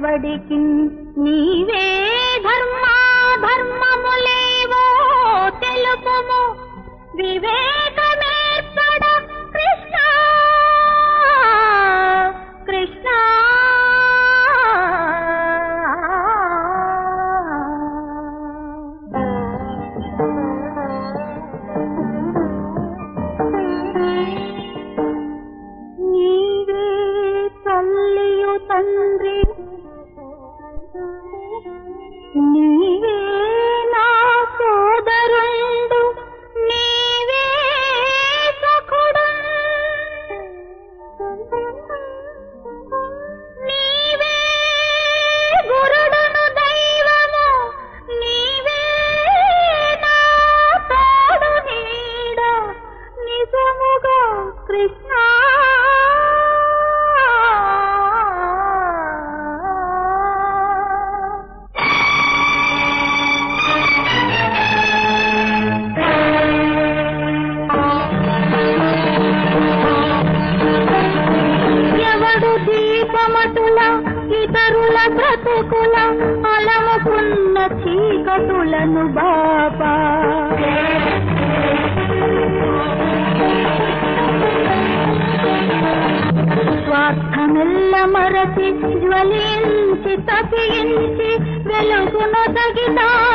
ఎవడికి నీవే ధర్మా ధర్మములేవో తెలుపుము వివేకమేర్పడ కృష్ణ కృష్ణ నీవే తల్లియు తండ్రి నీవే నా సోదరుండు నీవే సఖుడు నీవే గురుడును దైవము నీవే నా తోడు నీడ నిజముగా కృష్ణ ఎవడు దీపమటుల ఇతరుల బ్రతుకుల అలముకున్న చీకటులను బాబా స్వార్థమెల్ల మరచి జ్వలించి తపించి వెలుగును తగినా